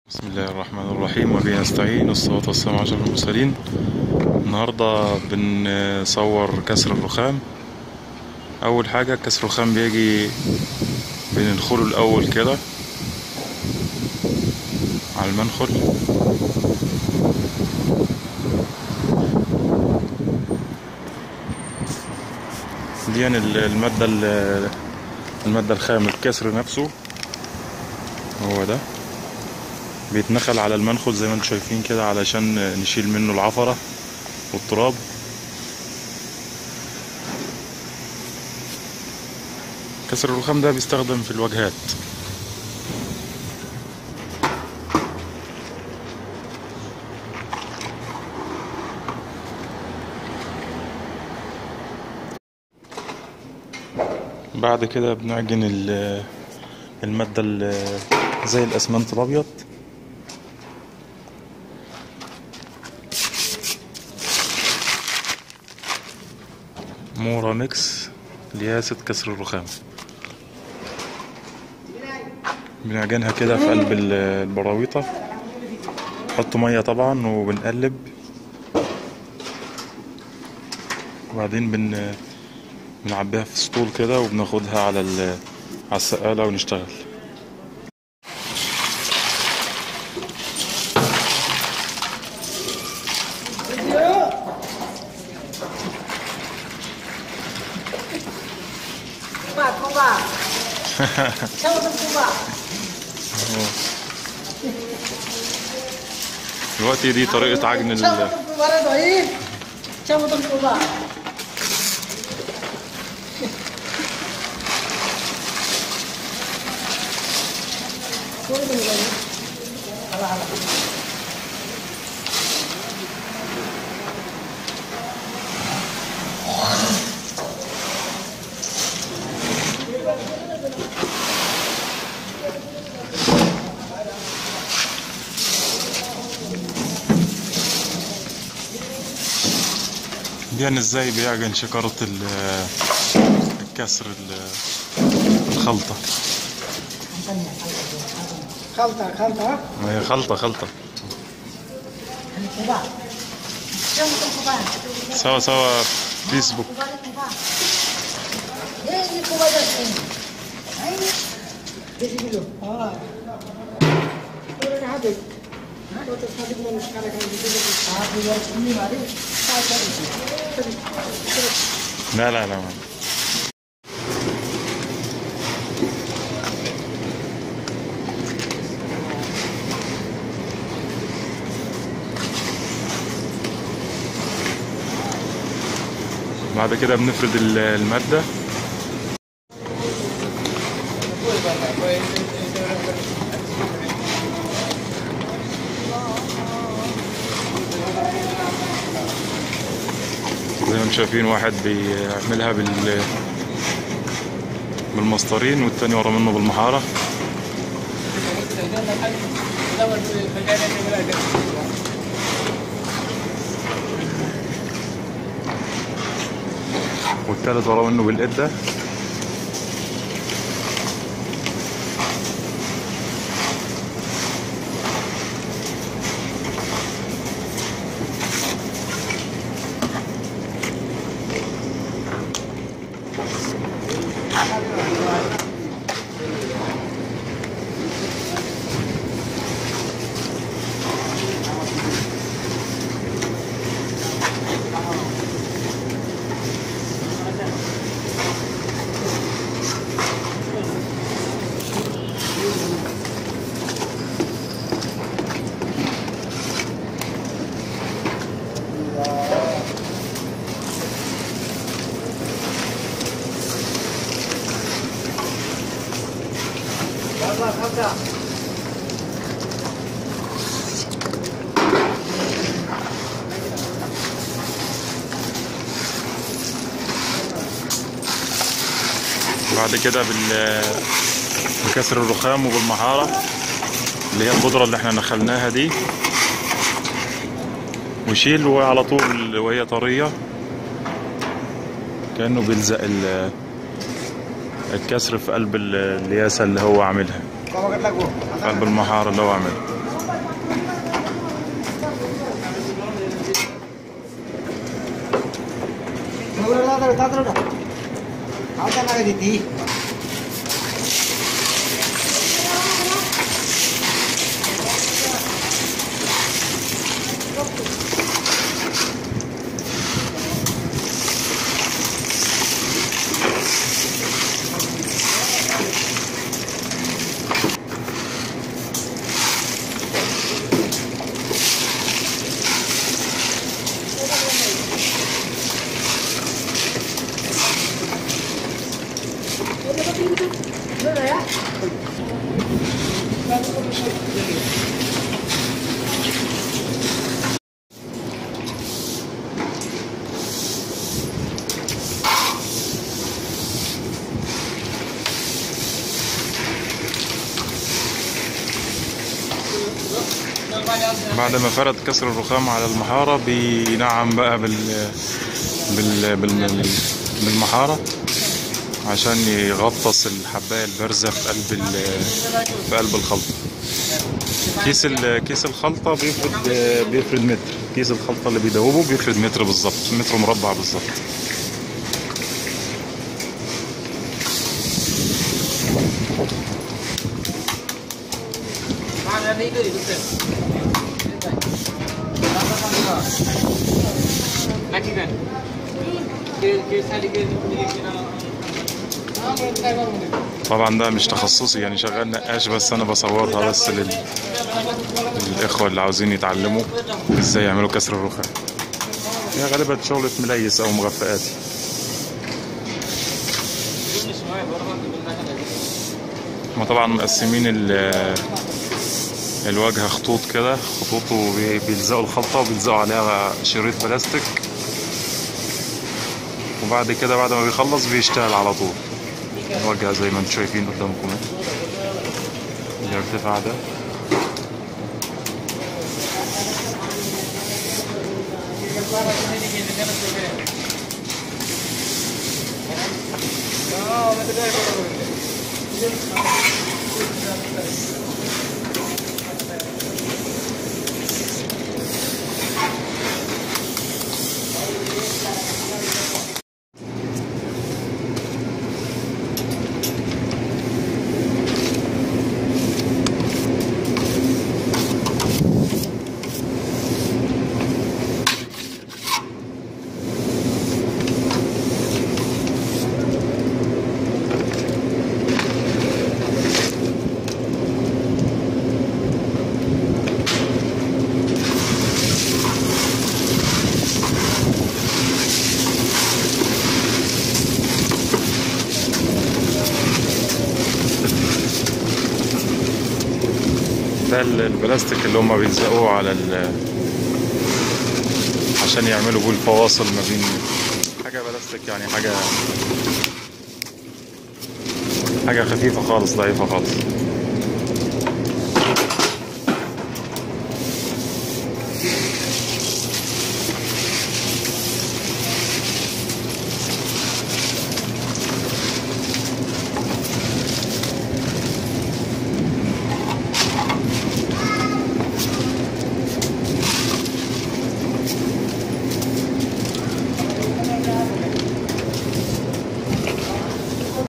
بسم الله الرحمن الرحيم وبه نستعين والصلاة والسلام على أشرف المرسلين النهاردة بنصور كسر الرخام أول حاجة كسر الرخام بيجي بننخله الأول كده على المنخل دي يعني المادة ال- المادة الخام الكسر نفسه هو ده بيتنخل على المنخل زي ما انتم شايفين كده علشان نشيل منه العفرة والتراب كسر الرخام ده بيستخدم في الواجهات بعد كده بنعجن ال- المادة ال- زي الأسمنت الأبيض مورا ميكس لياسة كسر الرخام بنعجنها كده في قلب ال- البراويطة نحط مية طبعا وبنقلب وبعدين بن بنعبيها في سطول كده وبناخدها على ال- على السقالة ونشتغل Kuba, Kuba. Siapa Kuba? دلوقتي دي طريقة عجن ال... Siapa Kuba Radoin? Siapa Kuba? دي يعني ازاي بيعجن شكارة ال- الكسر ال- الخلطة Khalta, Khalta. ما هي خلطة خلطة Kuba. Siapa Kuba? سوا سوا فيسبوك Kuba ni Kuba. Eh, ini Kuba dah sini. Ini. Di sini dulu. Oh. Ini dah habis. Kau tu tadi mau sekarang kan di sini. Ah, di luar sini mari. Saya cari. لا لا لا ما. بعد كده بنفرد ال- المادة زي ما انتم شايفين واحد بيعملها بال بالمسطرين والتاني ورا منه بالمحارة والتالت ورا منه بالقدة Khalta, Khalta. بعد كده بال بكسر الرخام وبالمحارة اللي هي البودرة اللي احنا نخلناها دي ويشيل وعلى طول وهي طرية كأنه بيلزق ال- الكسر في قلب ال- الياسة اللي هو عاملها Kau makan lagu. في قلب المحارة اللي هو عاملها তাড়াতাড়ি তাড়াতাড়ি তাড়াতাড়ি হালকা লাগে দিদি بعد ما فرد كسر الرخام على المحارة بينعم بقى بال بال بال بالمحارة عشان يغطس الحباية البارزة في قلب ال- في قلب الخلطة كيس ال- كيس الخلطة بيفرد بيفرد متر كيس الخلطة اللي بيدوبه بيفرد متر بالظبط متر مربع بالظبط Lagi kan? Ke ke sali ke ni ke طبعا ده مش تخصصي يعني شغال نقاش بس انا بصورها بس لل... للاخوه اللي عاوزين يتعلموا ازاي يعملوا كسر الرخام هي غالبا شغلة مليس او مغفئات هما طبعا مقسمين ال- الواجهة خطوط كده خطوط وبيلزقوا الخلطة وبيلزقوا عليها شريط بلاستيك وبعد كده بعد ما بيخلص بيشتغل على طول الواجهة زي ما انتم شايفين قدامكم اهي. الارتفاع ده ده ال- البلاستيك اللي هما بيلزقوه على ال عشان يعملوا بيه الفواصل ما بين حاجة بلاستيك يعني حاجة حاجة خفيفة خالص ضعيفة خالص